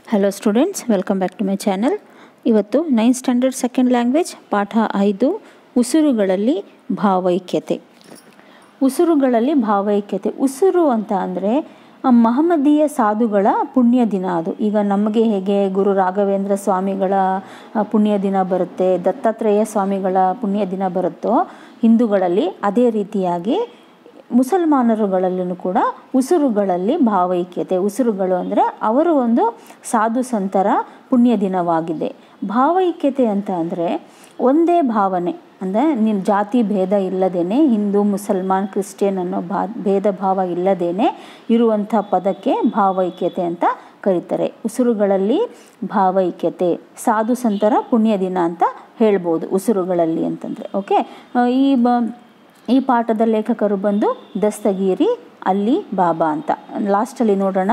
hello students welcome back to my channel ಇವತ್ತು ninth standard second language ಪಾಠ ಐದು ಉಸುರುಗಳಲ್ಲಿ ಭಾವೈಕ್ಯತೆ ಉಸುರುಗಳಲ್ಲಿ ಭಾವೈಕ್ಯತೆ ಉಸುರು ಅಂತ ಅಂದರೆ ಮಹಮ್ಮದೀಯ ಸಾಧುಗಳ ಪುಣ್ಯ ದಿನ ಅದು ಈಗ ನಮಗೆ ಹೇಗೆ ಗುರು ರಾಘವೇಂದ್ರ ಸ್ವಾಮಿಗಳ ಆ, ಪುಣ್ಯ ದಿನ ಬರುತ್ತೆ ದತ್ತಾತ್ರೇಯ ಸ್ವಾಮಿಗಳ ಪುಣ್ಯ ದಿನ ಬರುತ್ತೋ ಹಿಂದೂಗಳಲ್ಲಿ ಅದೇ ರೀತಿಯಾಗಿ ಮುಸಲ್ಮಾನರುಗಳಲ್ಲೂ ಕೂಡ ಉಸುರುಗಳಲ್ಲಿ ಭಾವೈಕ್ಯತೆ ಉಸುರುಗಳು ಅಂದರೆ ಅವರು ಒಂದು ಸಾಧು ಸಂತರ ಪುಣ್ಯ ದಿನವಾಗಿದೆ ಭಾವೈಕ್ಯತೆ ಅಂತ ಅಂದರೆ ಒಂದೇ ಭಾವನೆ ಅಂದರೆ ನಿನ್ನ ಜಾತಿ ಭೇದ ಇಲ್ಲದೇನೆ ಹಿಂದೂ ಮುಸಲ್ಮಾನ್ ಕ್ರಿಶ್ಚಿಯನ್ ಅನ್ನೋ ಭಾ ಭೇದ ಭಾವ ಇಲ್ಲದೇನೆ ಇರುವಂಥ ಪದಕ್ಕೆ ಭಾವೈಕ್ಯತೆ ಅಂತ ಕರೀತಾರೆ ಉಸುರುಗಳಲ್ಲಿ ಭಾವೈಕ್ಯತೆ ಸಾಧು ಸಂತರ ಪುಣ್ಯ ದಿನ ಅಂತ ಹೇಳ್ಬೋದು ಉಸುರುಗಳಲ್ಲಿ ಅಂತಂದರೆ ಓಕೆ ಈ ಬ ಈ ಪಾಠದ ಲೇಖಕರು ಬಂದು ದಸ್ತಗೀರಿ ಅಲ್ಲಿ ಬಾಬಾ ಅಂತ ಲಾಸ್ಟಲ್ಲಿ ನೋಡೋಣ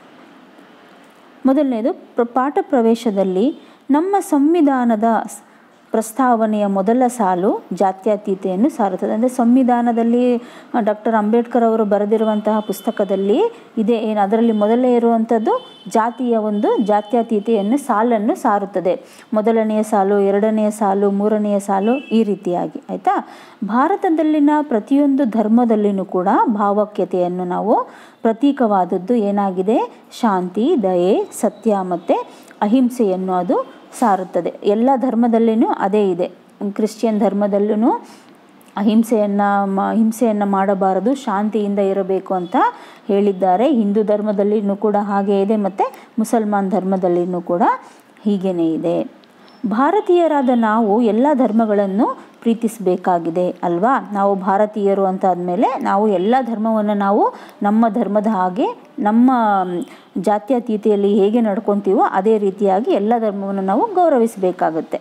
ಮೊದಲನೇದು ಪ್ರ ಪಾಠ ಪ್ರವೇಶದಲ್ಲಿ ನಮ್ಮ ಸಂವಿಧಾನದ ಸ್- ಪ್ರಸ್ತಾವನೆಯ ಮೊದಲ ಸಾಲು ಜಾತ್ಯತೀತೆಯನ್ನು ಸಾರುತ್ತದೆ ಅಂದರೆ ಸಂವಿಧಾನದಲ್ಲಿ ಡಾಕ್ಟರ್ ಅಂಬೇಡ್ಕರ್ ಅವರು ಬರೆದಿರುವಂತಹ ಪುಸ್ತಕದಲ್ಲಿ ಇದೆ ಏನು ಅದರಲ್ಲಿ ಮೊದಲೇ ಇರುವಂಥದ್ದು ಜಾತಿಯ ಒಂದು ಜಾತ್ಯತೀತೆಯನ್ನು ಸಾಲನ್ನು ಸಾರುತ್ತದೆ ಮೊದಲನೆಯ ಸಾಲು ಎರಡನೆಯ ಸಾಲು ಮೂರನೆಯ ಸಾಲು ಈ ರೀತಿಯಾಗಿ ಆಯಿತಾ ಭಾರತದಲ್ಲಿನ ಪ್ರತಿಯೊಂದು ಧರ್ಮದಲ್ಲಿನೂ ಕೂಡ ಭಾವಕ್ಯತೆಯನ್ನು ನಾವು ಪ್ರತೀಕವಾದದ್ದು ಏನಾಗಿದೆ ಶಾಂತಿ ದಯೆ ಸತ್ಯ ಮತ್ತು ಅಹಿಂಸೆಯನ್ನು ಅದು ಸಾರುತ್ತದೆ ಎಲ್ಲ ಧರ್ಮದಲ್ಲಿನೂ ಅದೇ ಇದೆ ಕ್ರಿಶ್ಚಿಯನ್ ಧರ್ಮದಲ್ಲೂ ಅಹಿಂಸೆಯನ್ನು ಮ ಹಿಂಸೆಯನ್ನು ಮಾಡಬಾರದು ಶಾಂತಿಯಿಂದ ಇರಬೇಕು ಅಂತ ಹೇಳಿದ್ದಾರೆ ಹಿಂದೂ ಧರ್ಮದಲ್ಲಿನೂ ಕೂಡ ಹಾಗೆ ಇದೆ ಮತ್ತು ಮುಸಲ್ಮಾನ್ ಧರ್ಮದಲ್ಲಿನೂ ಕೂಡ ಹೀಗೇ ಇದೆ ಭಾರತೀಯರಾದ ನಾವು ಎಲ್ಲ ಧರ್ಮಗಳನ್ನು ಪ್ರೀತಿಸಬೇಕಾಗಿದೆ ಅಲ್ವಾ ನಾವು ಭಾರತೀಯರು ಅಂತ ಆದಮೇಲೆ ನಾವು ಎಲ್ಲ ಧರ್ಮವನ್ನು ನಾವು ನಮ್ಮ ಧರ್ಮದ ಹಾಗೆ ನಮ್ಮ ಮ್, ಜಾತ್ಯತೀತೆಯಲ್ಲಿ ಹೇಗೆ ನಡ್ಕೊತೀವೋ ಅದೇ ರೀತಿಯಾಗಿ ಎಲ್ಲ ಧರ್ಮವನ್ನು ನಾವು ಗೌರವಿಸಬೇಕಾಗುತ್ತೆ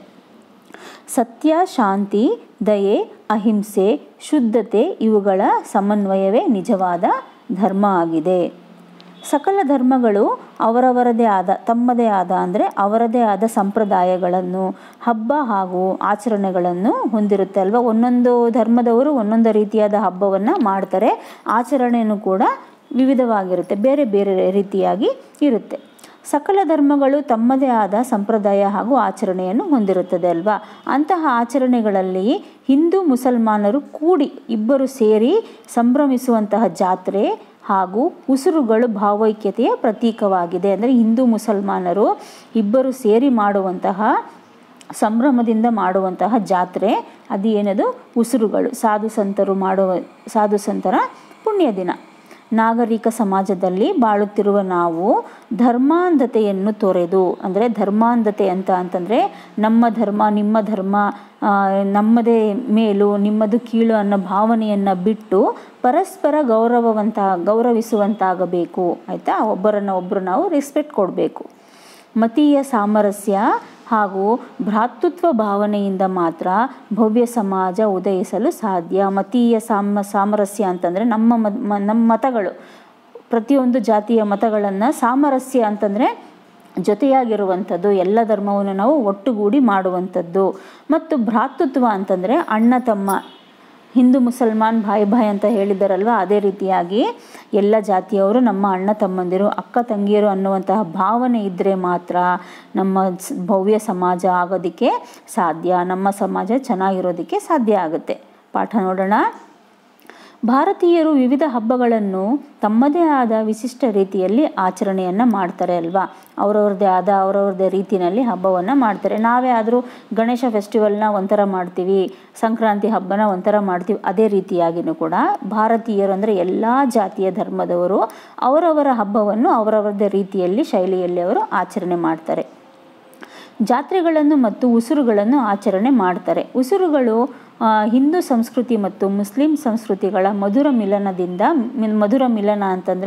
ಸತ್ಯ ಶಾಂತಿ ದಯೆ ಅಹಿಂಸೆ ಶುದ್ಧತೆ ಇವುಗಳ ಸಮನ್ವಯವೇ ನಿಜವಾದ ಧರ್ಮ ಆಗಿದೆ ಸಕಲ ಧರ್ಮಗಳು ಅವರವರದೇ ಆದ ತಮ್ಮದೇ ಆದ ಅಂದರೆ ಅವರದೇ ಆದ ಸಂಪ್ರದಾಯಗಳನ್ನು ಹಬ್ಬ ಹಾಗೂ ಆಚರಣೆಗಳನ್ನು ಹೊಂದಿರುತ್ತೆ ಅಲ್ವಾ ಒಂದೊಂದು ಧರ್ಮದವರು ಒಂದೊಂದು ರೀತಿಯಾದ ಹಬ್ಬವನ್ನು ಮಾಡ್ತಾರೆ ಆಚರಣೆಯೂ ಕೂಡ ವಿವಿಧವಾಗಿರುತ್ತೆ ಬೇರೆ ಬೇರೆ ರೀತಿಯಾಗಿ ಇರುತ್ತೆ ಸಕಲ ಧರ್ಮಗಳು ತಮ್ಮದೇ ಆದ ಸಂಪ್ರದಾಯ ಹಾಗೂ ಆಚರಣೆಯನ್ನು ಹೊಂದಿರುತ್ತದೆ ಅಲ್ವಾ ಅಂತಹ ಆಚರಣೆಗಳಲ್ಲಿ ಹಿಂದೂ ಮುಸಲ್ಮಾನರು ಕೂಡಿ ಇಬ್ಬರು ಸೇರಿ ಸಂಭ್ರಮಿಸುವಂತಹ ಜಾತ್ರೆ ಹಾಗೂ ಉಸುರುಗಳು ಭಾವೈಕ್ಯತೆಯ ಪ್ರತೀಕವಾಗಿದೆ ಅಂದರೆ ಹಿಂದೂ ಮುಸಲ್ಮಾನರು ಇಬ್ಬರು ಸೇರಿ ಮಾಡುವಂತಹ ಸಂಭ್ರಮದಿಂದ ಮಾಡುವಂತಹ ಜಾತ್ರೆ ಅದು ಏನದು ಉಸುರುಗಳು ಸಾಧು ಸಂತರು ಮಾಡುವ ಸಾಧು ಸಂತರ ಪುಣ್ಯ ದಿನ ನಾಗರಿಕ ಸಮಾಜದಲ್ಲಿ ಬಾಳುತ್ತಿರುವ ನಾವು ಧರ್ಮಾಂಧತೆಯನ್ನು ತೊರೆದು ಅಂದರೆ ಧರ್ಮಾಂಧತೆ ಅಂತ ಅಂತಂದರೆ ನಮ್ಮ ಧರ್ಮ ನಿಮ್ಮ ಧರ್ಮ ಆ, ನಮ್ಮದೇ ಮೇಲು ನಿಮ್ಮದು ಕೀಳು ಅನ್ನೋ ಭಾವನೆಯನ್ನು ಬಿಟ್ಟು ಪರಸ್ಪರ ಗೌರವವಂತ ಗೌರವಿಸುವಂತಾಗಬೇಕು ಆಯಿತಾ ಒಬ್ಬರನ್ನ ಒಬ್ಬರು ನಾವು ರೆಸ್ಪೆಕ್ಟ್ ಕೊಡಬೇಕು ಮತೀಯ ಸಾಮರಸ್ಯ ಹಾಗೂ ಭ್ರಾತೃತ್ವ ಭಾವನೆಯಿಂದ ಮಾತ್ರ ಭವ್ಯ ಸಮಾಜ ಉದಯಿಸಲು ಸಾಧ್ಯ ಮತೀಯ ಸಾಮ ಸಾಮರಸ್ಯ ಅಂತಂದರೆ ನಮ್ಮ ಮತ್- ಮ- ನಮ್ಮ ಮತಗಳು ಪ್ರತಿಯೊಂದು ಜಾತಿಯ ಮತಗಳನ್ನು ಸಾಮರಸ್ಯ ಅಂತಂದರೆ ಜೊತೆಯಾಗಿರುವಂಥದ್ದು ಎಲ್ಲ ಧರ್ಮವನ್ನು ನಾವು ಒಟ್ಟುಗೂಡಿ ಮಾಡುವಂಥದ್ದು ಮತ್ತು ಭ್ರಾತೃತ್ವ ಅಂತಂದರೆ ಅಣ್ಣ ತಮ್ಮ ಹಿಂದೂ ಮುಸಲ್ಮಾನ್ ಭಾಯ್ ಭಾಯ್ ಅಂತ ಹೇಳಿದ್ದಾರಲ್ವ ಅದೇ ರೀತಿಯಾಗಿ ಎಲ್ಲ ಜಾತಿಯವರು ನಮ್ಮ ಅಣ್ಣ ತಮ್ಮಂದಿರು ಅಕ್ಕ ತಂಗಿಯರು ಅನ್ನುವಂತಹ ಭಾವನೆ ಇದ್ದರೆ ಮಾತ್ರ ನಮ್ಮ ಸ್- ಭವ್ಯ ಸಮಾಜ ಆಗೋದಕ್ಕೆ ಸಾಧ್ಯ ನಮ್ಮ ಸಮಾಜ ಚೆನ್ನಾಗಿರೋದಕ್ಕೆ ಸಾಧ್ಯ ಆಗುತ್ತೆ ಪಾಠ ನೋಡೋಣ ಭಾರತೀಯರು ವಿವಿಧ ಹಬ್ಬಗಳನ್ನು ತಮ್ಮದೇ ಆದ ವಿಶಿಷ್ಟ ರೀತಿಯಲ್ಲಿ ಆಚರಣೆಯನ್ನು ಮಾಡ್ತಾರೆ ಅಲ್ವಾ ಅವರವ್ರದ್ದೇ ಆದ ಅವರವ್ರದ್ದೇ ರೀತಿಯಲ್ಲಿ ಹಬ್ಬವನ್ನು ಮಾಡ್ತಾರೆ ನಾವೇ ಆದರೂ ಗಣೇಶ ಫೆಸ್ಟಿವಲ್ನ ಒಂಥರ ಮಾಡ್ತೀವಿ ಸಂಕ್ರಾಂತಿ ಹಬ್ಬನ ಒಂಥರ ಮಾಡ್ತೀವಿ ಅದೇ ರೀತಿಯಾಗಿಯೂ ಕೂಡ ಭಾರತೀಯರು ಅಂದರೆ ಎಲ್ಲ ಜಾತಿಯ ಧರ್ಮದವರು ಅವರವರ ಹಬ್ಬವನ್ನು ಅವರವರದೇ ರೀತಿಯಲ್ಲಿ ಶೈಲಿಯಲ್ಲಿ ಅವರು ಆಚರಣೆ ಮಾಡ್ತಾರೆ ಜಾತ್ರೆಗಳನ್ನು ಮತ್ತು ಉಸುರುಗಳನ್ನು ಆಚರಣೆ ಮಾಡ್ತಾರೆ ಉಸುರುಗಳು ಆ, ಹಿಂದೂ ಸಂಸ್ಕೃತಿ ಮತ್ತು ಮುಸ್ಲಿಂ ಸಂಸ್ಕೃತಿಗಳ ಮಧುರ ಮಿಲನದಿಂದ ಮಿಲ್- ಮಧುರ ಮಿಲನ ಅಂತಂದರೆ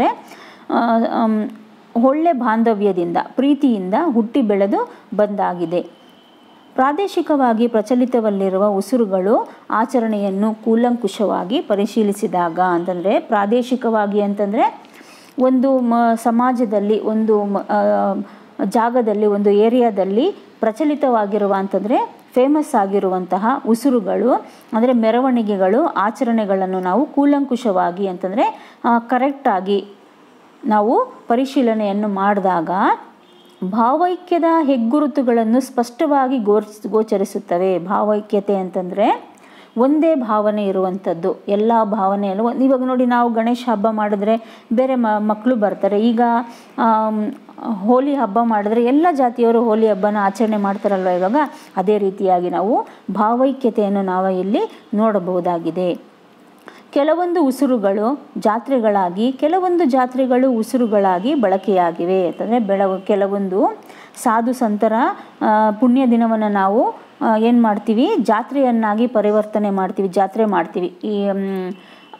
ಒಳ್ಳೆ ಬಾಂಧವ್ಯದಿಂದ ಪ್ರೀತಿಯಿಂದ ಹುಟ್ಟಿ ಬೆಳೆದು ಬಂದಾಗಿದೆ ಪ್ರಾದೇಶಿಕವಾಗಿ ಪ್ರಚಲಿತವಲ್ಲಿರುವ ಉಸುರುಗಳು ಆಚರಣೆಯನ್ನು ಕೂಲಂಕುಷವಾಗಿ ಪರಿಶೀಲಿಸಿದಾಗ ಅಂತಂದರೆ ಪ್ರಾದೇಶಿಕವಾಗಿ ಅಂತಂದರೆ ಒಂದು ಮ ಸಮಾಜದಲ್ಲಿ ಒಂದು ಮ- ಆ, ಜಾಗದಲ್ಲಿ ಒಂದು ಏರಿಯಾದಲ್ಲಿ ಪ್ರಚಲಿತವಾಗಿರುವ ಅಂತಂದರೆ ಫೇಮಸ್ ಆಗಿರುವಂತಹ ಉಸುರುಗಳು ಅಂದರೆ ಮೆರವಣಿಗೆಗಳು ಆಚರಣೆಗಳನ್ನು ನಾವು ಕೂಲಂಕುಷವಾಗಿ ಅಂತಂದರೆ ಕರೆಕ್ಟಾಗಿ ನಾವು ಪರಿಶೀಲನೆಯನ್ನು ಮಾಡಿದಾಗ ಭಾವೈಕ್ಯದ ಹೆಗ್ಗುರುತುಗಳನ್ನು ಸ್ಪಷ್ಟವಾಗಿ ಗೋಚ ಗೋಚರಿಸುತ್ತವೆ ಭಾವೈಕ್ಯತೆ ಅಂತಂದರೆ ಒಂದೇ ಭಾವನೆ ಇರುವಂಥದ್ದು ಎಲ್ಲ ಭಾವನೆಯಲ್ಲೂ ಒಂದ್- ಇವಾಗ ನೋಡಿ ನಾವು ಗಣೇಶ ಹಬ್ಬ ಮಾಡಿದ್ರೆ ಬೇರೆ ಮ ಮಕ್ಕಳು ಬರ್ತಾರೆ ಈಗ ಆಮ್, ಹೋಲಿ ಹಬ್ಬ ಮಾಡಿದ್ರೆ ಎಲ್ಲ ಜಾತಿಯವರು ಹೋಲಿ ಹಬ್ಬನ ಆಚರಣೆ ಮಾಡ್ತಾರಲ್ವ ಇವಾಗ ಅದೇ ರೀತಿಯಾಗಿ ನಾವು ಭಾವೈಕ್ಯತೆಯನ್ನು ನಾವು ಇಲ್ಲಿ ನೋಡಬಹುದಾಗಿದೆ ಕೆಲವೊಂದು ಉಸುರುಗಳು ಜಾತ್ರೆಗಳಾಗಿ ಕೆಲವೊಂದು ಜಾತ್ರೆಗಳು ಉಸುರುಗಳಾಗಿ ಬಳಕೆಯಾಗಿವೆ ಅಂತಂದರೆ ಬೆಳ ಕೆಲವೊಂದು ಸಾಧು ಸಂತರ ಆ, ಪುಣ್ಯ ದಿನವನ್ನು ನಾವು ಏನು ಮಾಡ್ತೀವಿ ಜಾತ್ರೆಯನ್ನಾಗಿ ಪರಿವರ್ತನೆ ಮಾಡ್ತೀವಿ ಜಾತ್ರೆ ಮಾಡ್ತೀವಿ ಈ ಮ್,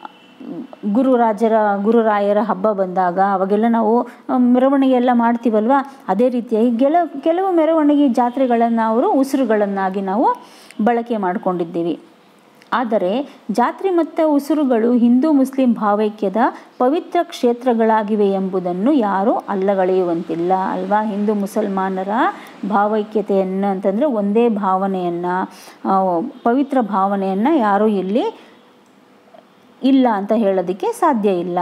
ಗುರುರಾಜರ ಗುರುರಾಯರ ಹಬ್ಬ ಬಂದಾಗ ಅವಾಗೆಲ್ಲ ನಾವು ಆ, ಮೆರವಣಿಗೆ ಎಲ್ಲ ಮಾಡ್ತೀವಲ್ವ ಅದೇ ರೀತಿಯಾಗಿ ಕೆಲ ಕೆಲವು ಮೆರವಣಿಗೆ ಜಾತ್ರೆಗಳನ್ನು ಅವರು ಉಸುರುಗಳನ್ನಾಗಿ ನಾವು ಬಳಕೆ ಮಾಡಿಕೊಂಡಿದ್ದೀವಿ ಆದರೆ ಜಾತ್ರೆ ಮತ್ತು ಉಸುರುಗಳು ಹಿಂದೂ ಮುಸ್ಲಿಂ ಭಾವೈಕ್ಯದ ಪವಿತ್ರ ಕ್ಷೇತ್ರಗಳಾಗಿವೆ ಎಂಬುದನ್ನು ಯಾರೂ ಅಲ್ಲಗಳೆಯುವಂತಿಲ್ಲ ಅಲ್ವಾ ಹಿಂದೂ ಮುಸಲ್ಮಾನರ ಭಾವೈಕ್ಯತೆಯನ್ನು ಅಂತಂದರೆ ಒಂದೇ ಭಾವನೆಯನ್ನು ಪವಿತ್ರ ಭಾವನೆಯನ್ನು ಯಾರೂ ಇಲ್ಲಿ ಇಲ್ಲ ಅಂತ ಹೇಳೋದಕ್ಕೆ ಸಾಧ್ಯ ಇಲ್ಲ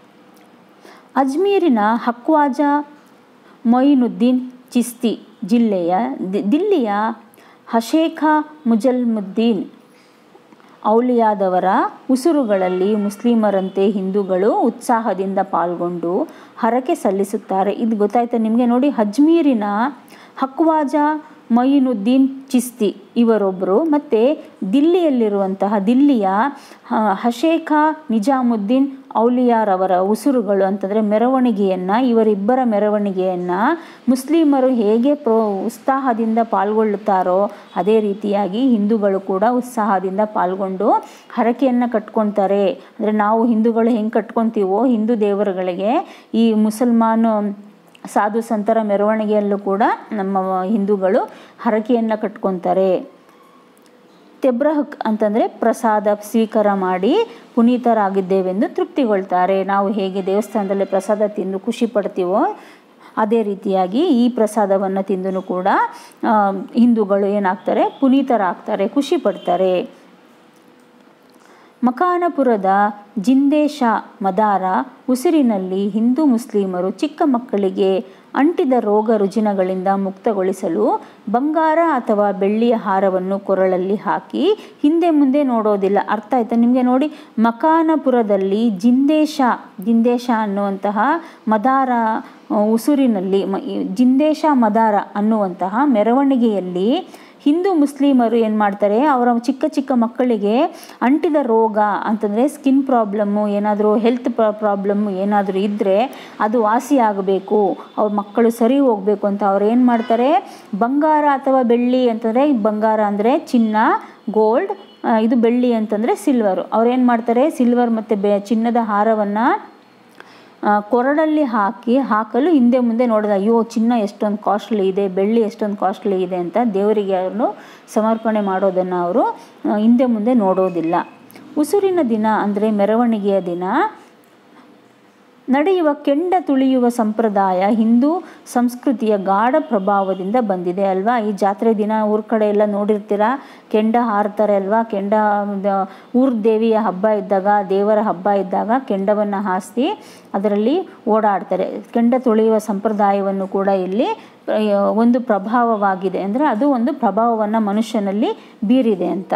ಅಜ್ಮೀರಿನ ಹಕ್ವಾಜ ಮೊಯಿನುದ್ದೀನ್ ಚಿಸ್ತಿ ಜಿಲ್ಲೆಯ ದಿ- ದಿಲ್ಲಿಯ ಹಶೇಖಾ ಮುಜಲ್ಮುದ್ದೀನ್ ಔಲಿಯಾದವರ ಉಸುರುಗಳಲ್ಲಿ ಮುಸ್ಲಿಮರಂತೆ ಹಿಂದೂಗಳು ಉತ್ಸಾಹದಿಂದ ಪಾಲ್ಗೊಂಡು ಹರಕೆ ಸಲ್ಲಿಸುತ್ತಾರೆ ಇದು ಗೊತ್ತಾಯ್ತಾ ನಿಮಗೆ ನೋಡಿ ಅಜ್ಮೀರಿನ ಹಕ್ವಾಜ ಮೊಯಿನುದ್ದೀನ್ ಚಿಸ್ತಿ ಇವರೊಬ್ಬರು ಮತ್ತು ದಿಲ್ಲಿಯಲ್ಲಿರುವಂತಹ ದಿಲ್ಲಿಯ ಹ, ಹಶೇಖಾ ನಿಜಾಮುದ್ದೀನ್ ಔಲಿಯಾರವರ ಉಸುರುಗಳು ಅಂತಂದರೆ ಮೆರವಣಿಗೆಯನ್ನು ಇವರಿಬ್ಬರ ಮೆರವಣಿಗೆಯನ್ನು ಮುಸ್ಲಿಮರು ಹೇಗೆ ಪ್ರೋ ಉತ್ಸಾಹದಿಂದ ಪಾಲ್ಗೊಳ್ಳುತ್ತಾರೋ ಅದೇ ರೀತಿಯಾಗಿ ಹಿಂದೂಗಳು ಕೂಡ ಉತ್ಸಾಹದಿಂದ ಪಾಲ್ಗೊಂಡು ಹರಕೆಯನ್ನು ಕಟ್ಕೊಳ್ತಾರೆ ಅಂದರೆ ನಾವು ಹಿಂದೂಗಳು ಹೆಂಗೆ ಕಟ್ಕೊತೀವೋ ಹಿಂದೂ ದೇವರುಗಳಿಗೆ ಈ ಮುಸಲ್ಮಾನು ಸಾಧು ಸಂತರ ಮೆರವಣಿಗೆಯಲ್ಲೂ ಕೂಡ ನಮ್ಮ ಹಿಂದೂಗಳು ಹರಕೆಯನ್ನು ಕಟ್ಕೊತಾರೆ ತೆಬ್ರಹಕ್ ಅಂತಂದರೆ ಪ್ರಸಾದ ಸ್ವೀಕಾರ ಮಾಡಿ ಪುನೀತರಾಗಿದ್ದೇವೆಂದು ತೃಪ್ತಿಗೊಳ್ತಾರೆ ನಾವು ಹೇಗೆ ದೇವಸ್ಥಾನದಲ್ಲಿ ಪ್ರಸಾದ ತಿಂದು ಖುಷಿ ಪಡ್ತೀವೋ ಅದೇ ರೀತಿಯಾಗಿ ಈ ಪ್ರಸಾದವನ್ನು ತಿಂದು ಕೂಡ ಆ, ಹಿಂದೂಗಳು ಏನಾಗ್ತಾರೆ ಪುನೀತರಾಗ್ತಾರೆ ಖುಷಿ ಪಡ್ತಾರೆ ಮಕಾನಪುರದ ಜಿಂದೇಶ ಮದಾರ ಉಸಿರಿನಲ್ಲಿ ಹಿಂದೂ ಮುಸ್ಲಿಮರು ಚಿಕ್ಕ ಮಕ್ಕಳಿಗೆ ಅಂಟಿದ ರೋಗ ರುಜಿನಗಳಿಂದ ಮುಕ್ತಗೊಳಿಸಲು ಬಂಗಾರ ಅಥವಾ ಬೆಳ್ಳಿಯ ಹಾರವನ್ನು ಕೊರಳಲ್ಲಿ ಹಾಕಿ ಹಿಂದೆ ಮುಂದೆ ನೋಡೋದಿಲ್ಲ ಅರ್ಥ ಆಯ್ತಾ ನಿಮಗೆ ನೋಡಿ ಮಕಾನಪುರದಲ್ಲಿ ಜಿಂದೇಶ ಜಿಂದೇಶ ಅನ್ನುವಂತಹ ಮದಾರ ಆ, ಉಸುರಿನಲ್ಲಿ ಮ ಈ ಜಿಂದೇಶ ಮದಾರ ಅನ್ನುವಂತಹ ಮೆರವಣಿಗೆಯಲ್ಲಿ ಹಿಂದೂ ಮುಸ್ಲಿಮರು ಏನು ಮಾಡ್ತಾರೆ ಅವರ ಚಿಕ್ಕ ಚಿಕ್ಕ ಮಕ್ಕಳಿಗೆ ಅಂಟಿದ ರೋಗ ಅಂತಂದರೆ ಸ್ಕಿನ್ ಪ್ರಾಬ್ಲಮ್ಮು ಏನಾದರೂ ಹೆಲ್ತ್ ಪ್ರಾಬ್ಲಮ್ಮು ಏನಾದರೂ ಇದ್ದರೆ ಅದು ವಾಸಿ ಆಗಬೇಕು ಅವ್ರ ಮಕ್ಕಳು ಸರಿ ಹೋಗಬೇಕು ಅಂತ ಅವ್ರು ಏನು ಮಾಡ್ತಾರೆ ಬಂಗಾರ ಅಥವಾ ಬೆಳ್ಳಿ ಅಂತಂದರೆ ಬಂಗಾರ ಅಂದರೆ ಚಿನ್ನ ಗೋಲ್ಡ್ ಇದು ಬೆಳ್ಳಿ ಅಂತಂದರೆ ಸಿಲ್ವರು ಅವ್ರೇನು ಮಾಡ್ತಾರೆ ಸಿಲ್ವರ್ ಮತ್ತು ಬೆ ಚಿನ್ನದ ಹಾರವನ್ನು ಆ, ಕೊರಡಲ್ಲಿ ಹಾಕಿ ಹಾಕಲು ಹಿಂದೆ ಮುಂದೆ ನೋಡಿದ ಅಯ್ಯೋ ಚಿನ್ನ ಎಷ್ಟೊಂದು ಕಾಸ್ಟ್ಲಿ ಇದೆ ಬೆಳ್ಳಿ ಎಷ್ಟೊಂದು ಕಾಸ್ಟ್ಲಿ ಇದೆ ಅಂತ ದೇವರಿಗೆ ಅವರು ಸಮರ್ಪಣೆ ಮಾಡೋದನ್ನು ಅವರು ಆ, ಹಿಂದೆ ಮುಂದೆ ನೋಡೋದಿಲ್ಲ ಉಸುರಿನ ದಿನ ಅಂದರೆ ಮೆರವಣಿಗೆಯ ದಿನ ನಡೆಯುವ ಕೆಂಡ ತುಳಿಯುವ ಸಂಪ್ರದಾಯ ಹಿಂದೂ ಸಂಸ್ಕೃತಿಯ ಗಾಢ ಪ್ರಭಾವದಿಂದ ಬಂದಿದೆ ಅಲ್ವಾ ಈ ಜಾತ್ರೆ ದಿನ ಊರ ಕಡೆ ಎಲ್ಲ ನೋಡಿರ್ತೀರ ಕೆಂಡ ಹಾರ್ತಾರೆ ಅಲ್ವಾ ಕೆಂಡ ದ- ಊರ ದೇವಿಯ ಹಬ್ಬ ಇದ್ದಾಗ ದೇವರ ಹಬ್ಬ ಇದ್ದಾಗ ಕೆಂಡವನ್ನು ಹಾಸಿ ಅದರಲ್ಲಿ ಓಡಾಡ್ತಾರೆ ಕೆಂಡ ತುಳಿಯುವ ಸಂಪ್ರದಾಯವನ್ನು ಕೂಡ ಇಲ್ಲಿ ಆ, ಒಂದು ಪ್ರಭಾವವಾಗಿದೆ ಅಂದರೆ ಅದು ಒಂದು ಪ್ರಭಾವವನ್ನು ಮನುಷ್ಯನಲ್ಲಿ ಬೀರಿದೆ ಅಂತ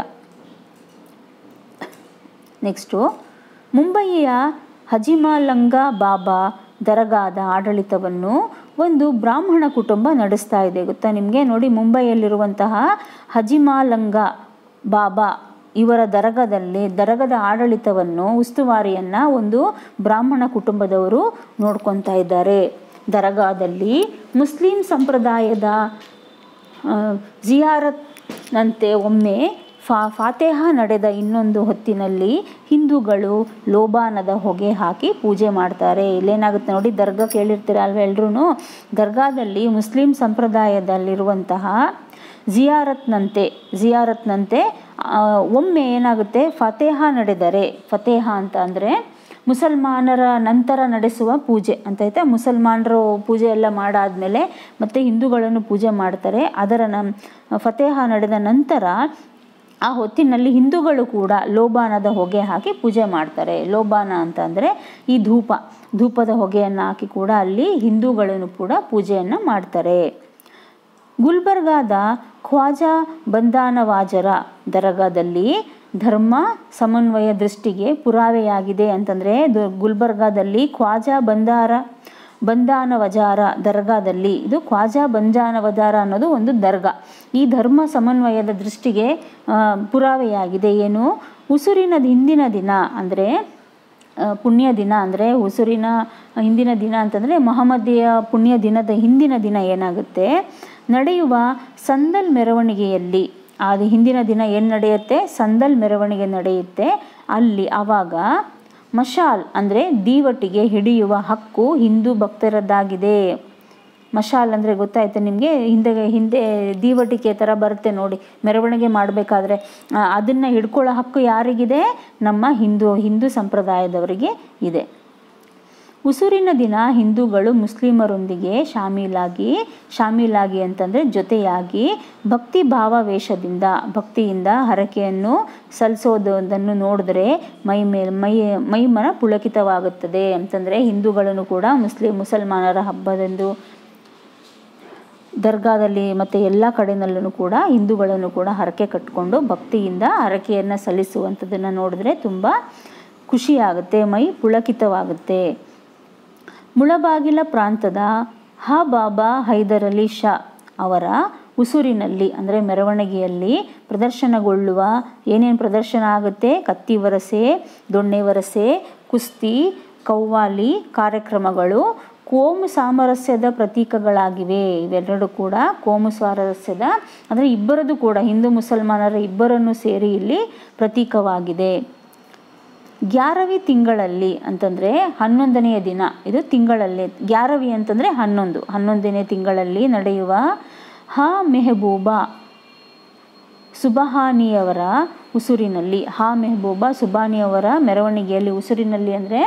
ನೆಕ್ಸ್ಟು ಮುಂಬಯಿಯ ಹಜಿಮಾಲಂಗ ಬಾಬಾ ದರಗಾದ ಆಡಳಿತವನ್ನು ಒಂದು ಬ್ರಾಹ್ಮಣ ಕುಟುಂಬ ನಡೆಸ್ತಾ ಇದೆ ಗೊತ್ತಾ ನಿಮಗೆ ನೋಡಿ ಮುಂಬೈಯಲ್ಲಿರುವಂತಹ ಹಜಿಮಾಲಂಗ ಬಾಬಾ ಇವರ ದರಗದಲ್ಲಿ ದರಗದ ಆಡಳಿತವನ್ನು ಉಸ್ತುವಾರಿಯನ್ನು ಒಂದು ಬ್ರಾಹ್ಮಣ ಕುಟುಂಬದವರು ನೋಡ್ಕೊತಾ ಇದ್ದಾರೆ ದರಗಾದಲ್ಲಿ ಮುಸ್ಲಿಂ ಸಂಪ್ರದಾಯದ ಆ, ಜಿಯಾರತ್ನಂತೆ ಒಮ್ಮೆ ಫಾ ಫಾತೆಹ ನಡೆದ ಇನ್ನೊಂದು ಹೊತ್ತಿನಲ್ಲಿ ಹಿಂದೂಗಳು ಲೋಬಾನದ ಹೊಗೆ ಹಾಕಿ ಪೂಜೆ ಮಾಡ್ತಾರೆ ಇಲ್ಲೇನಾಗುತ್ತೆ ನೋಡಿ ದರ್ಗಾ ಕೇಳಿರ್ತೀರ ಅಲ್ವ ಎಲ್ರೂ ದರ್ಗಾದಲ್ಲಿ ಮುಸ್ಲಿಂ ಸಂಪ್ರದಾಯದಲ್ಲಿರುವಂತಹ ಜಿಯಾರತ್ನಂತೆ ಜಿಯಾರತ್ನಂತೆ ಆ, ಒಮ್ಮೆ ಏನಾಗುತ್ತೆ ಫತೇಹ ನಡೆದರೆ ಫತೇಹ ಅಂತ ಅಂದರೆ ಮುಸಲ್ಮಾನರ ನಂತರ ನಡೆಸುವ ಪೂಜೆ ಅಂತ ಐತೆ ಮುಸಲ್ಮಾನರು ಪೂಜೆ ಎಲ್ಲ ಮಾಡಾದ್ಮೇಲೆ ಮತ್ತೆ ಹಿಂದೂಗಳನ್ನು ಪೂಜೆ ಮಾಡ್ತಾರೆ ಅದರ ನಂ ಫತೇಹ ನಡೆದ ನಂತರ ಆ ಹೊತ್ತಿನಲ್ಲಿ ಹಿಂದೂಗಳು ಕೂಡ ಲೋಬಾನದ ಹೊಗೆ ಹಾಕಿ ಪೂಜೆ ಮಾಡ್ತಾರೆ ಲೋಬಾನ ಅಂತ ಅಂದರೆ ಈ ಧೂಪ ಧೂಪದ ಹೊಗೆಯನ್ನು ಹಾಕಿ ಕೂಡ ಅಲ್ಲಿ ಹಿಂದೂಗಳನ್ನು ಕೂಡ ಪೂಜೆಯನ್ನು ಮಾಡ್ತಾರೆ ಗುಲ್ಬರ್ಗಾದ ಖ್ವಾಜಾ ಬಂಧಾನವಾಜರ ದರ್ಗಾದಲ್ಲಿ ಧರ್ಮ ಸಮನ್ವಯ ದೃಷ್ಟಿಗೆ ಪುರಾವೆಯಾಗಿದೆ ಅಂತಂದರೆ ಗುಲ್ಬರ್ಗಾದಲ್ಲಿ ಖ್ವಾಜಾ ಬಂದಾರ ಬಂಧಾನವಜಾರ ದರ್ಗಾದಲ್ಲಿ ಇದು ಖ್ವಾಜಾ ಬಂಜಾನವಜಾರ ಅನ್ನೋದು ಒಂದು ದರ್ಗಾ ಈ ಧರ್ಮ ಸಮನ್ವಯದ ದೃಷ್ಟಿಗೆ ಆ, ಪುರಾವೆಯಾಗಿದೆ ಏನು ಉಸುರಿನ ಹಿಂದಿನ ದಿನ ಅಂದರೆ ಆ, ಪುಣ್ಯ ದಿನ ಅಂದರೆ ಉಸುರಿನ ಹಿಂದಿನ ದಿನ ಅಂತಂದರೆ ಮಹಮ್ಮದಿಯ ಪುಣ್ಯ ದಿನದ ಹಿಂದಿನ ದಿನ ಏನಾಗುತ್ತೆ ನಡೆಯುವ ಸಂದಲ್ ಮೆರವಣಿಗೆಯಲ್ಲಿ ಅದು ಹಿಂದಿನ ದಿನ ಏನು ನಡೆಯುತ್ತೆ ಸಂದಲ್ ಮೆರವಣಿಗೆ ನಡೆಯುತ್ತೆ ಅಲ್ಲಿ ಆವಾಗ ಮಶಾಲ್ ಅಂದರೆ ದೀವಟಿಗೆ ಹಿಡಿಯುವ ಹಕ್ಕು ಹಿಂದೂ ಭಕ್ತರದ್ದಾಗಿದೆ ಮಶಾಲ್ ಅಂದರೆ ಗೊತ್ತಾಯ್ತು ನಿಮಗೆ ಹಿಂದೆ ಹಿಂದೆ ದೀವಟಿಕೆ ಥರ ಬರುತ್ತೆ ನೋಡಿ ಮೆರವಣಿಗೆ ಮಾಡಬೇಕಾದ್ರೆ ಅದನ್ನು ಹಿಡ್ಕೊಳ್ಳೋ ಹಕ್ಕು ಯಾರಿಗಿದೆ ನಮ್ಮ ಹಿಂದೂ ಹಿಂದೂ ಸಂಪ್ರದಾಯದವರಿಗೆ ಇದೆ ಉಸುರಿನ ದಿನ ಹಿಂದೂಗಳು ಮುಸ್ಲಿಮರೊಂದಿಗೆ ಶಾಮೀಲಾಗಿ ಶಾಮೀಲಾಗಿ ಅಂತಂದರೆ ಜೊತೆಯಾಗಿ ಭಕ್ತಿ ಭಾವಾವೇಶದಿಂದ ಭಕ್ತಿಯಿಂದ ಹರಕೆಯನ್ನು ಸಲ್ಲಿಸೋದನ್ನು ನೋಡಿದ್ರೆ ಮೈ ಮೇಲೆ ಮೈ ಮೈಮನ ಪುಳಕಿತವಾಗುತ್ತದೆ ಅಂತಂದರೆ ಹಿಂದೂಗಳನ್ನು ಕೂಡ ಮುಸ್ಲಿಂ ಮುಸಲ್ಮಾನರ ಹಬ್ಬದಂದು ದರ್ಗಾದಲ್ಲಿ ಮತ್ತು ಎಲ್ಲ ಕಡೆನಲ್ಲೂ ಕೂಡ ಹಿಂದೂಗಳನ್ನು ಕೂಡ ಹರಕೆ ಕಟ್ಟಿಕೊಂಡು ಭಕ್ತಿಯಿಂದ ಹರಕೆಯನ್ನು ಸಲ್ಲಿಸುವಂಥದ್ದನ್ನು ನೋಡಿದ್ರೆ ತುಂಬ ಖುಷಿಯಾಗುತ್ತೆ ಮೈ ಪುಳಕಿತವಾಗುತ್ತೆ ಮುಳಬಾಗಿಲ ಪ್ರಾಂತದ ಹ ಬಾಬಾ ಹೈದರಲಿ ಶಾ ಅವರ ಉಸುರಿನಲ್ಲಿ ಅಂದರೆ ಮೆರವಣಿಗೆಯಲ್ಲಿ ಪ್ರದರ್ಶನಗೊಳ್ಳುವ ಏನೇನು ಪ್ರದರ್ಶನ ಆಗುತ್ತೆ ಕತ್ತಿ ವರಸೆ ದೊಣ್ಣೆ ವರಸೆ ಕುಸ್ತಿ ಕವ್ವಾಲಿ ಕಾರ್ಯಕ್ರಮಗಳು ಕೋಮು ಸಾಮರಸ್ಯದ ಪ್ರತೀಕಗಳಾಗಿವೆ ಇವೆರಡು ಕೂಡ ಕೋಮು ಸಾಮರಸ್ಯದ ಅಂದರೆ ಇಬ್ಬರದು ಕೂಡ ಹಿಂದೂ ಮುಸಲ್ಮಾನರ ಇಬ್ಬರನ್ನು ಸೇರಿ ಇಲ್ಲಿ ಪ್ರತೀಕವಾಗಿದೆ ಗ್ಯಾರವಿ ತಿಂಗಳಲ್ಲಿ ಅಂತಂದರೆ ಹನ್ನೊಂದನೆಯ ದಿನ ಇದು ತಿಂಗಳಲ್ಲಿ ಗ್ಯಾರವಿ ಅಂತಂದರೆ ಹನ್ನೊಂದು ಹನ್ನೊಂದನೇ ತಿಂಗಳಲ್ಲಿ ನಡೆಯುವ ಹ ಮೆಹಬೂಬಾ ಸುಬಹಾನಿಯವರ ಉಸುರಿನಲ್ಲಿ ಹಾ ಮೆಹಬೂಬಾ ಸುಬಾನಿಯವರ ಮೆರವಣಿಗೆಯಲ್ಲಿ ಉಸುರಿನಲ್ಲಿ ಅಂದರೆ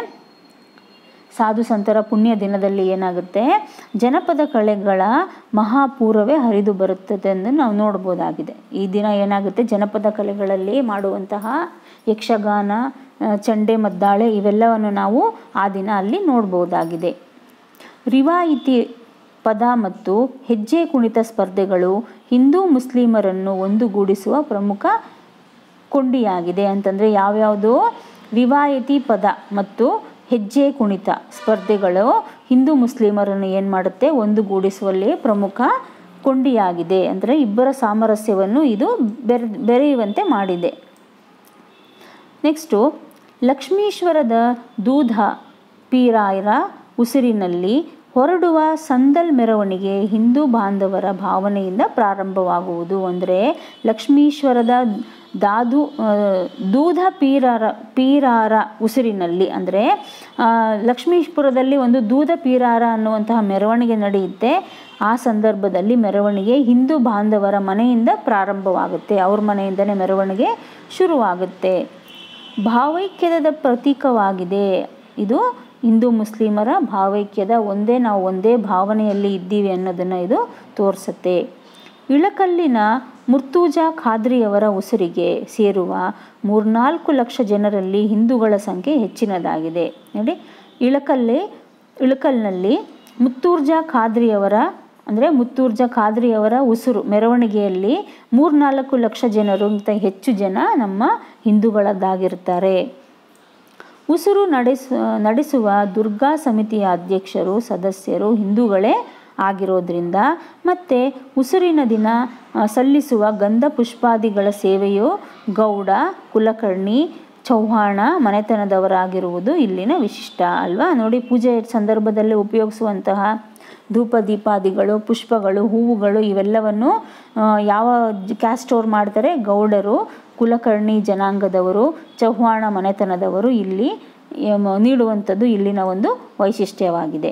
ಸಾಧು ಸಂತರ ಪುಣ್ಯ ದಿನದಲ್ಲಿ ಏನಾಗುತ್ತೆ ಜನಪದ ಕಲೆಗಳ ಮಹಾಪೂರವೇ ಹರಿದು ಬರುತ್ತದೆ ಎಂದು ನಾವು ನೋಡ್ಬೋದಾಗಿದೆ ಈ ದಿನ ಏನಾಗುತ್ತೆ ಜನಪದ ಕಲೆಗಳಲ್ಲಿ ಮಾಡುವಂತಹ ಯಕ್ಷಗಾನ ಆ, ಚಂಡೆ ಮದ್ದಾಳೆ ಇವೆಲ್ಲವನ್ನು ನಾವು ಆ ದಿನ ಅಲ್ಲಿ ನೋಡ್ಬೋದಾಗಿದೆ ರಿವಾಯಿತಿ ಪದ ಮತ್ತು ಹೆಜ್ಜೆ ಕುಣಿತ ಸ್ಪರ್ಧೆಗಳು ಹಿಂದೂ ಮುಸ್ಲಿಮರನ್ನು ಒಂದುಗೂಡಿಸುವ ಪ್ರಮುಖ ಕೊಂಡಿಯಾಗಿದೆ ಅಂತಂದರೆ ಯಾವ್ಯಾವುದು ರಿವಾಯತಿ ಪದ ಮತ್ತು ಹೆಜ್ಜೆ ಕುಣಿತ ಸ್ಪರ್ಧೆಗಳು ಹಿಂದೂ ಮುಸ್ಲಿಮರನ್ನು ಏನು ಮಾಡುತ್ತೆ ಒಂದುಗೂಡಿಸುವಲ್ಲಿ ಪ್ರಮುಖ ಕೊಂಡಿಯಾಗಿದೆ ಅಂದರೆ ಇಬ್ಬರ ಸಾಮರಸ್ಯವನ್ನು ಇದು ಬೆರೆ ಬೆರೆಯುವಂತೆ ಮಾಡಿದೆ ನೆಕ್ಸ್ಟು ಲಕ್ಷ್ಮೀಶ್ವರದ ದೂಧ ಪೀರಾಯರ ಉಸಿರಿನಲ್ಲಿ ಹೊರಡುವ ಸಂದಲ್ ಮೆರವಣಿಗೆ ಹಿಂದೂ ಬಾಂಧವರ ಭಾವನೆಯಿಂದ ಪ್ರಾರಂಭವಾಗುವುದು ಅಂದರೆ ಲಕ್ಷ್ಮೀಶ್ವರದ ದಾದು ಆ, ದೂಧ ಪೀರಾರ ಪೀರಾರ ಉಸಿರಿನಲ್ಲಿ ಅಂದರೆ ಆ, ಲಕ್ಷ್ಮೀಪುರದಲ್ಲಿ ಒಂದು ದೂಧ ಪೀರಾರ ಅನ್ನುವಂತಹ ಮೆರವಣಿಗೆ ನಡೆಯುತ್ತೆ ಆ ಸಂದರ್ಭದಲ್ಲಿ ಮೆರವಣಿಗೆ ಹಿಂದೂ ಬಾಂಧವರ ಮನೆಯಿಂದ ಪ್ರಾರಂಭವಾಗುತ್ತೆ ಅವ್ರ ಮನೆಯಿಂದನೇ ಮೆರವಣಿಗೆ ಶುರುವಾಗುತ್ತೆ ಭಾವೈಕ್ಯದ ಪ್ರತೀಕವಾಗಿದೆ ಇದು ಹಿಂದೂ ಮುಸ್ಲಿಮರ ಭಾವೈಕ್ಯದ ಒಂದೇ ನಾವು ಒಂದೇ ಭಾವನೆಯಲ್ಲಿ ಇದ್ದೀವಿ ಅನ್ನೋದನ್ನು ಇದು ತೋರಿಸುತ್ತೆ ಇಳಕಲ್ಲಿನ ಮುರ್ತೂಜಾ ಖಾದ್ರಿಯವರ ಉಸಿರಿಗೆ ಸೇರುವ ಮೂರ್ನಾಲ್ಕು ಲಕ್ಷ ಜನರಲ್ಲಿ ಹಿಂದೂಗಳ ಸಂಖ್ಯೆ ಹೆಚ್ಚಿನದಾಗಿದೆ ನೋಡಿ ಇಳಕಲ್ಲಿ ಇಳಕಲ್ನಲ್ಲಿ ಮುತ್ತೂರ್ಜಾ ಖಾದ್ರಿಯವರ ಅಂದರೆ ಮುತ್ತೂರ್ಜಾ ಖಾದ್ರಿಯವರ ಉಸುರು ಮೆರವಣಿಗೆಯಲ್ಲಿ ಮೂರ್ನಾಲ್ಕು ಲಕ್ಷ ಜನರಿಗಿಂತ ಹೆಚ್ಚು ಜನ ನಮ್ಮ ಹಿಂದೂಗಳದ್ದಾಗಿರ್ತಾರೆ ಉಸುರು ನಡೆಸ ನಡೆಸುವ ದುರ್ಗಾ ಸಮಿತಿಯ ಅಧ್ಯಕ್ಷರು ಸದಸ್ಯರು ಹಿಂದೂಗಳೇ ಆಗಿರೋದ್ರಿಂದ ಮತ್ತು ಉಸುರಿನ ದಿನ ಆ, ಸಲ್ಲಿಸುವ ಗಂಧ ಪುಷ್ಪಾದಿಗಳ ಸೇವೆಯು ಗೌಡ ಕುಲಕರ್ಣಿ ಚೌಹಾಣ ಮನೆತನದವರಾಗಿರುವುದು ಇಲ್ಲಿನ ವಿಶಿಷ್ಟ ಅಲ್ವಾ ನೋಡಿ ಪೂಜೆ ಸಂದರ್ಭದಲ್ಲಿ ಉಪಯೋಗಿಸುವಂತಹ ಧೂಪ ದೀಪಾದಿಗಳು ಪುಷ್ಪಗಳು ಹೂವುಗಳು ಇವೆಲ್ಲವನ್ನು ಆ, ಯಾವ ಕ್ಯಾಸ್ಟ್ ಸ್ಟೋರ್ ಮಾಡ್ತಾರೆ ಗೌಡರು ಕುಲಕರ್ಣಿ ಜನಾಂಗದವರು ಚೌಹಾಣ ಮನೆತನದವರು ಇಲ್ಲಿ ಎಮ್, ನೀಡುವಂಥದ್ದು ಇಲ್ಲಿನ ಒಂದು ವೈಶಿಷ್ಟ್ಯವಾಗಿದೆ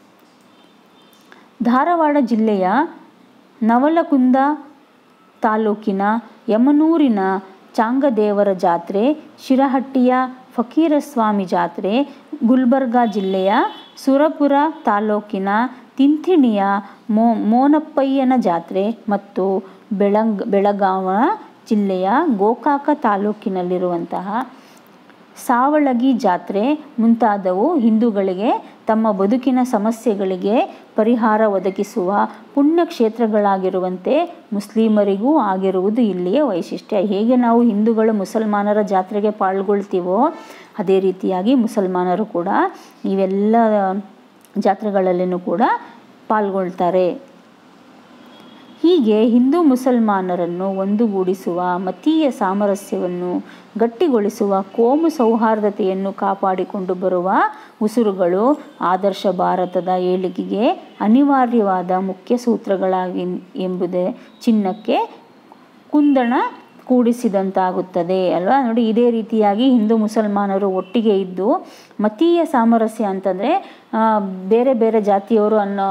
ಧಾರವಾಡ ಜಿಲ್ಲೆಯ ನವಲಗುಂದ ತಾಲೂಕಿನ ಯಮನೂರಿನ ಚಾಂಗದೇವರ ಜಾತ್ರೆ ಶಿರಹಟ್ಟಿಯ ಫಕೀರಸ್ವಾಮಿ ಜಾತ್ರೆ ಗುಲ್ಬರ್ಗಾ ಜಿಲ್ಲೆಯ ಸುರಪುರ ತಾಲೂಕಿನ ತಿಂಥಿಣಿಯ ಮೋ ಮೋನಪ್ಪಯ್ಯನ ಜಾತ್ರೆ ಮತ್ತು ಬೆಳಂಗ್ ಬೆಳಗಾವ ಜಿಲ್ಲೆಯ ಗೋಕಾಕ ತಾಲೂಕಿನಲ್ಲಿರುವಂತಹ ಸಾವಳಗಿ ಜಾತ್ರೆ ಮುಂತಾದವು ಹಿಂದೂಗಳಿಗೆ ತಮ್ಮ ಬದುಕಿನ ಸಮಸ್ಯೆಗಳಿಗೆ ಪರಿಹಾರ ಒದಗಿಸುವ ಪುಣ್ಯಕ್ಷೇತ್ರಗಳಾಗಿರುವಂತೆ ಮುಸ್ಲಿಮರಿಗೂ ಆಗಿರುವುದು ಇಲ್ಲಿಯ ವೈಶಿಷ್ಟ್ಯ ಹೇಗೆ ನಾವು ಹಿಂದೂಗಳು ಮುಸಲ್ಮಾನರ ಜಾತ್ರೆಗೆ ಪಾಲ್ಗೊಳ್ತೀವೋ ಅದೇ ರೀತಿಯಾಗಿ ಮುಸಲ್ಮಾನರು ಕೂಡ ಇವೆಲ್ಲ ಜಾತ್ರೆಗಳಲ್ಲಿನೂ ಕೂಡ ಪಾಲ್ಗೊಳ್ತಾರೆ ಹೀಗೆ ಹಿಂದೂ ಮುಸಲ್ಮಾನರನ್ನು ಒಂದುಗೂಡಿಸುವ ಮತೀಯ ಸಾಮರಸ್ಯವನ್ನು ಗಟ್ಟಿಗೊಳಿಸುವ ಕೋಮು ಸೌಹಾರ್ದತೆಯನ್ನು ಕಾಪಾಡಿಕೊಂಡು ಬರುವ ಉಸುರುಗಳು ಆದರ್ಶ ಭಾರತದ ಏಳಿಗೆಗೆ ಅನಿವಾರ್ಯವಾದ ಮುಖ್ಯ ಸೂತ್ರಗಳಾಗಿ ಎಂಬುದೇ ಚಿನ್ನಕ್ಕೆ ಕುಂದಣ ಕೂಡಿಸಿದಂತಾಗುತ್ತದೆ ಅಲ್ವಾ ನೋಡಿ ಇದೇ ರೀತಿಯಾಗಿ ಹಿಂದೂ ಮುಸಲ್ಮಾನರು ಒಟ್ಟಿಗೆ ಇದ್ದು ಮತೀಯ ಸಾಮರಸ್ಯ ಅಂತಂದರೆ ಬೇರೆ ಬೇರೆ ಜಾತಿಯವರು ಅನ್ನೋ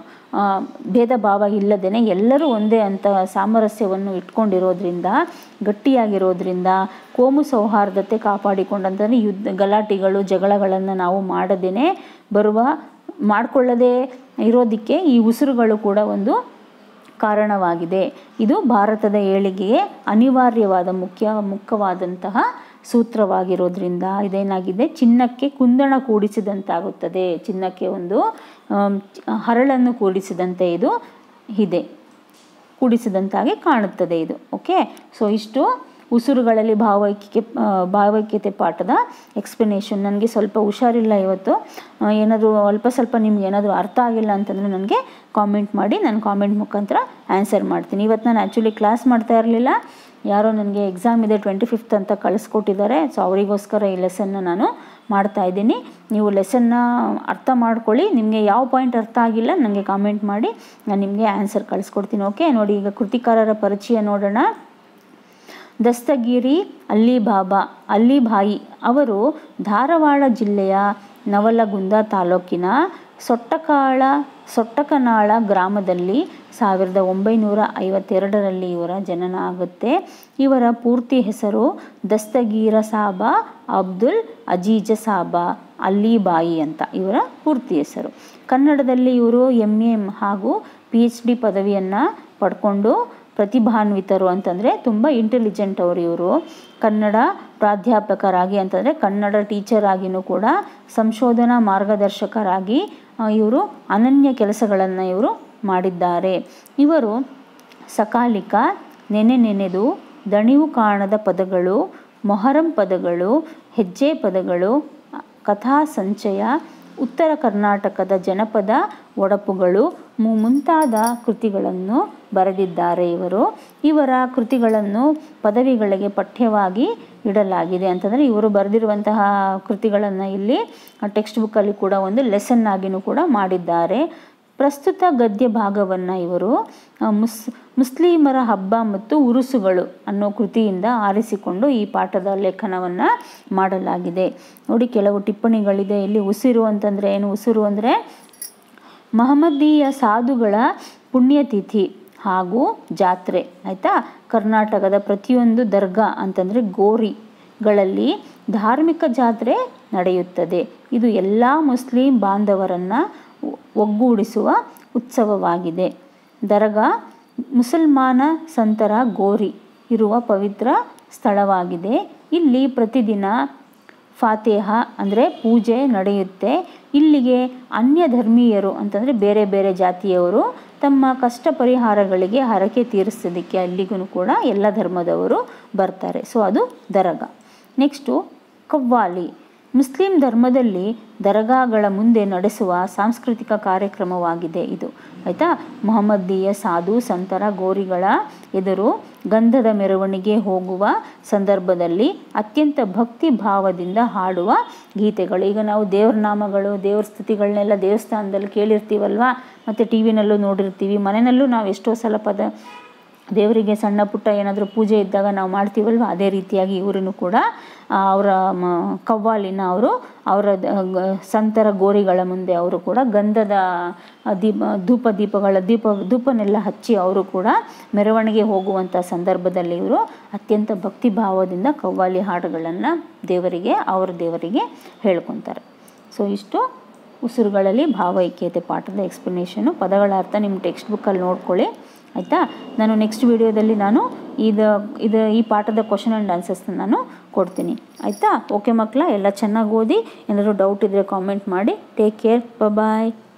ಭೇದ ಭಾವ ಇಲ್ಲದೇ ಎಲ್ಲರೂ ಒಂದೇ ಅಂತ ಸಾಮರಸ್ಯವನ್ನು ಇಟ್ಕೊಂಡಿರೋದ್ರಿಂದ ಗಟ್ಟಿಯಾಗಿರೋದ್ರಿಂದ ಕೋಮು ಸೌಹಾರ್ದತೆ ಕಾಪಾಡಿಕೊಂಡಂತಂದರೆ ಯುದ್ಧ ಗಲಾಟೆಗಳು ಜಗಳಗಳನ್ನು ನಾವು ಮಾಡದೇ ಬರುವ ಮಾಡಿಕೊಳ್ಳದೇ ಇರೋದಕ್ಕೆ ಈ ಉಸಿರುಗಳು ಕೂಡ ಒಂದು ಕಾರಣವಾಗಿದೆ ಇದು ಭಾರತದ ಏಳಿಗೆಗೆ ಅನಿವಾರ್ಯವಾದ ಮುಖ್ಯ ಮುಖ್ಯವಾದಂತಹ ಸೂತ್ರವಾಗಿರೋದ್ರಿಂದ ಇದೇನಾಗಿದೆ ಚಿನ್ನಕ್ಕೆ ಕುಂದಣ ಕೂಡಿಸಿದಂತಾಗುತ್ತದೆ ಚಿನ್ನಕ್ಕೆ ಒಂದು ಹರಳನ್ನು ಕೂಡಿಸಿದಂತೆ ಇದು ಇದೆ ಕೂಡಿಸಿದಂತಾಗಿ ಕಾಣುತ್ತದೆ ಇದು ಓಕೆ ಸೊ ಇಷ್ಟು ಉಸುರುಗಳಲ್ಲಿ ಭಾವೈಕ್ಯ ಭಾವೈಕ್ಯತೆ ಪಾಠದ ಎಕ್ಸ್ಪ್ಲನೇಷನ್ ನನಗೆ ಸ್ವಲ್ಪ ಹುಷಾರಿಲ್ಲ ಇವತ್ತು ಏನಾದರೂ ಅಲ್ಪ ಸ್ವಲ್ಪ ನಿಮ್ಗೆ ಏನಾದರೂ ಅರ್ಥ ಆಗಿಲ್ಲ ಅಂತಂದರೆ ನನಗೆ ಕಾಮೆಂಟ್ ಮಾಡಿ ನಾನು ಕಾಮೆಂಟ್ ಮುಖಾಂತರ ಆನ್ಸರ್ ಮಾಡ್ತೀನಿ ಇವತ್ತು ನಾನು ಆ್ಯಕ್ಚುಲಿ ಕ್ಲಾಸ್ ಮಾಡ್ತಾ ಇರಲಿಲ್ಲ ಯಾರೋ ನನಗೆ ಎಕ್ಸಾಮ್ ಇದೆ ಟ್ವೆಂಟಿ ಫಿಫ್ತ್ ಅಂತ ಕಳಿಸ್ಕೊಟ್ಟಿದ್ದಾರೆ ಸೊ ಅವರಿಗೋಸ್ಕರ ಈ ಲೆಸನ್ನ ನಾನು ಮಾಡ್ತಾ ಇದ್ದೀನಿ ನೀವು ಲೆಸನ್ನ ಅರ್ಥ ಮಾಡ್ಕೊಳ್ಳಿ ನಿಮಗೆ ಯಾವ ಪಾಯಿಂಟ್ ಅರ್ಥ ಆಗಿಲ್ಲ ನನಗೆ ಕಾಮೆಂಟ್ ಮಾಡಿ ನಾನು ನಿಮಗೆ ಆನ್ಸರ್ ಕಳಿಸ್ಕೊಡ್ತೀನಿ ಓಕೆ ನೋಡಿ ಈಗ ಕೃತಿಕಾರರ ಪರಿಚಯ ನೋಡೋಣ ದಸ್ತಗಿರಿ ಅಲ್ಲಿ ಬಾಬಾ ಅಲ್ಲಿ ಬಾಯಿ ಅವರು ಧಾರವಾಡ ಜಿಲ್ಲೆಯ ನವಲಗುಂದ ತಾಲೂಕಿನ ಸೊಟ್ಟಕಾಳ ಸೊಟ್ಟಕನಾಳ ಗ್ರಾಮದಲ್ಲಿ ಸಾವಿರದ ಒಂಬೈನೂರ ಐವತ್ತೆರಡರಲ್ಲಿ ಇವರ ಜನನ ಆಗುತ್ತೆ ಇವರ ಪೂರ್ತಿ ಹೆಸರು ದಸ್ತಗೀರ ಸಾಬ ಅಬ್ದುಲ್ ಅಜೀಜ ಸಾಬ ಅಲ್ಲಿಬಾಯಿ ಅಂತ ಇವರ ಪೂರ್ತಿ ಹೆಸರು ಕನ್ನಡದಲ್ಲಿ ಇವರು ಎಮ್ ಎ ಹಾಗೂ ಪಿ ಎಚ್ ಡಿ ಪದವಿಯನ್ನು ಪಡ್ಕೊಂಡು ಪ್ರತಿಭಾನ್ವಿತರು ಅಂತಂದರೆ ತುಂಬ ಇಂಟೆಲಿಜೆಂಟ್ ಅವರು ಇವರು ಕನ್ನಡ ಪ್ರಾಧ್ಯಾಪಕರಾಗಿ ಅಂತಂದರೆ ಕನ್ನಡ ಟೀಚರ್ ಆಗಿಯೂ ಕೂಡ ಸಂಶೋಧನಾ ಮಾರ್ಗದರ್ಶಕರಾಗಿ ಇವರು ಅನನ್ಯ ಕೆಲಸಗಳನ್ನು ಇವರು ಮಾಡಿದ್ದಾರೆ ಇವರು ಸಕಾಲಿಕ ನೆನೆ ನೆನೆದು ದಣಿವು ಕಾಣದ ಪದಗಳು ಮೊಹರಂ ಪದಗಳು ಹೆಜ್ಜೆ ಪದಗಳು ಕಥಾ ಸಂಚಯ ಉತ್ತರ ಕರ್ನಾಟಕದ ಜನಪದ ಒಡಪುಗಳು ಮುಂತಾದ ಕೃತಿಗಳನ್ನು ಬರೆದಿದ್ದಾರೆ ಇವರು ಇವರ ಕೃತಿಗಳನ್ನು ಪದವಿಗಳಿಗೆ ಪಠ್ಯವಾಗಿ ಇಡಲಾಗಿದೆ ಅಂತಂದರೆ ಇವರು ಬರೆದಿರುವಂತಹ ಕೃತಿಗಳನ್ನು ಇಲ್ಲಿ ಟೆಕ್ಸ್ಟ್ ಬುಕ್ಕಲ್ಲಿ ಕೂಡ ಒಂದು ಲೆಸನ್ ಆಗಿನೂ ಕೂಡ ಮಾಡಿದ್ದಾರೆ ಪ್ರಸ್ತುತ ಗದ್ಯ ಭಾಗವನ್ನು ಇವರು ಮುಸ್ ಮುಸ್ಲಿಮರ ಹಬ್ಬ ಮತ್ತು ಉರುಸುಗಳು ಅನ್ನೋ ಕೃತಿಯಿಂದ ಆರಿಸಿಕೊಂಡು ಈ ಪಾಠದ ಲೇಖನವನ್ನು ಮಾಡಲಾಗಿದೆ ನೋಡಿ ಕೆಲವು ಟಿಪ್ಪಣಿಗಳಿದೆ ಇಲ್ಲಿ ಉಸಿರು ಅಂತಂದರೆ ಏನು ಉಸಿರು ಅಂದರೆ ಮಹಮ್ಮದೀಯ ಸಾಧುಗಳ ಪುಣ್ಯತಿಥಿ ಹಾಗೂ ಜಾತ್ರೆ ಆಯಿತಾ ಕರ್ನಾಟಕದ ಪ್ರತಿಯೊಂದು ದರ್ಗಾ ಅಂತಂದರೆ ಗೋರಿಗಳಲ್ಲಿ ಧಾರ್ಮಿಕ ಜಾತ್ರೆ ನಡೆಯುತ್ತದೆ ಇದು ಎಲ್ಲ ಮುಸ್ಲಿಂ ಬಾಂಧವರನ್ನು ಒಗ್ಗೂಡಿಸುವ ಉತ್ಸವವಾಗಿದೆ ದರ್ಗಾ ಮುಸಲ್ಮಾನ ಸಂತರ ಗೋರಿ ಇರುವ ಪವಿತ್ರ ಸ್ಥಳವಾಗಿದೆ ಇಲ್ಲಿ ಪ್ರತಿದಿನ ಫಾತೇಹ ಅಂದರೆ ಪೂಜೆ ನಡೆಯುತ್ತೆ ಇಲ್ಲಿಗೆ ಅನ್ಯ ಧರ್ಮೀಯರು ಅಂತಂದರೆ ಬೇರೆ ಬೇರೆ ಜಾತಿಯವರು ತಮ್ಮ ಕಷ್ಟ ಪರಿಹಾರಗಳಿಗೆ ಹರಕೆ ತೀರಿಸೋದಕ್ಕೆ ಅಲ್ಲಿಗೂ ಕೂಡ ಎಲ್ಲ ಧರ್ಮದವರು ಬರ್ತಾರೆ ಸೊ ಅದು ದರಗಾ ನೆಕ್ಸ್ಟು ಕವ್ವಾಲಿ ಮುಸ್ಲಿಂ ಧರ್ಮದಲ್ಲಿ ದರ್ಗಾಗಳ ಮುಂದೆ ನಡೆಸುವ ಸಾಂಸ್ಕೃತಿಕ ಕಾರ್ಯಕ್ರಮವಾಗಿದೆ ಇದು ಆಯಿತಾ ಮೊಹಮ್ಮದೀಯ ಸಾಧು ಸಂತರ ಗೋರಿಗಳ ಎದುರು ಗಂಧದ ಮೆರವಣಿಗೆ ಹೋಗುವ ಸಂದರ್ಭದಲ್ಲಿ ಅತ್ಯಂತ ಭಕ್ತಿ ಭಾವದಿಂದ ಹಾಡುವ ಗೀತೆಗಳು ಈಗ ನಾವು ದೇವ್ರ ನಾಮಗಳು ದೇವ್ರ ಸ್ತುತಿಗಳನ್ನೆಲ್ಲ ದೇವಸ್ಥಾನದಲ್ಲಿ ಕೇಳಿರ್ತೀವಲ್ವ ಮತ್ತು ಟಿ ವಿನಲ್ಲೂ ನೋಡಿರ್ತೀವಿ ಮನೆಯಲ್ಲೂ ನಾವು ಎಷ್ಟೋ ಸಲ ಪದ ದೇವರಿಗೆ ಸಣ್ಣ ಪುಟ್ಟ ಏನಾದರೂ ಪೂಜೆ ಇದ್ದಾಗ ನಾವು ಮಾಡ್ತೀವಲ್ವ ಅದೇ ರೀತಿಯಾಗಿ ಇವರನ್ನು ಕೂಡ ಅವರ ಕವ್ವಾಲಿನ ಅವರು ಅವರ ಸಂತರ ಗೋರಿಗಳ ಮುಂದೆ ಅವರು ಕೂಡ ಗಂಧದ ದೀಪ ಧೂಪ ದೀಪಗಳ ದೀಪ ಧೂಪನೆಲ್ಲ ಹಚ್ಚಿ ಅವರು ಕೂಡ ಮೆರವಣಿಗೆ ಹೋಗುವಂಥ ಸಂದರ್ಭದಲ್ಲಿ ಇವರು ಅತ್ಯಂತ ಭಕ್ತಿ ಭಾವದಿಂದ ಕವ್ವಾಲಿ ಹಾಡುಗಳನ್ನು ದೇವರಿಗೆ ಅವರ ದೇವರಿಗೆ ಹೇಳ್ಕೊತಾರೆ ಸೊ ಇಷ್ಟು ಉಸಿರುಗಳಲ್ಲಿ ಭಾವೈಕ್ಯತೆ ಪಾಠದ ಎಕ್ಸ್ಪ್ಲನೇಷನು ಪದಗಳ ಅರ್ಥ ನಿಮ್ಮ ಟೆಕ್ಸ್ಟ್ ಬುಕ್ಕಲ್ಲಿ ನೋಡ್ಕೊಳ್ಳಿ ಆಯಿತಾ ನಾನು ನೆಕ್ಸ್ಟ್ ವಿಡಿಯೋದಲ್ಲಿ ನಾನು ಇದು ಇದು ಈ ಪಾಠದ ಕ್ವಶನ್ ಆ್ಯಂಡ್ ಆನ್ಸರ್ಸ್ನ ನಾನು ಕೊಡ್ತೀನಿ ಆಯಿತಾ ಓಕೆ ಮಕ್ಕಳ ಎಲ್ಲ ಚೆನ್ನಾಗಿ ಓದಿ ಏನಾದರೂ ಡೌಟ್ ಇದ್ದರೆ ಕಾಮೆಂಟ್ ಮಾಡಿ ಟೇಕ್ ಕೇರ್ ಬಾಯ್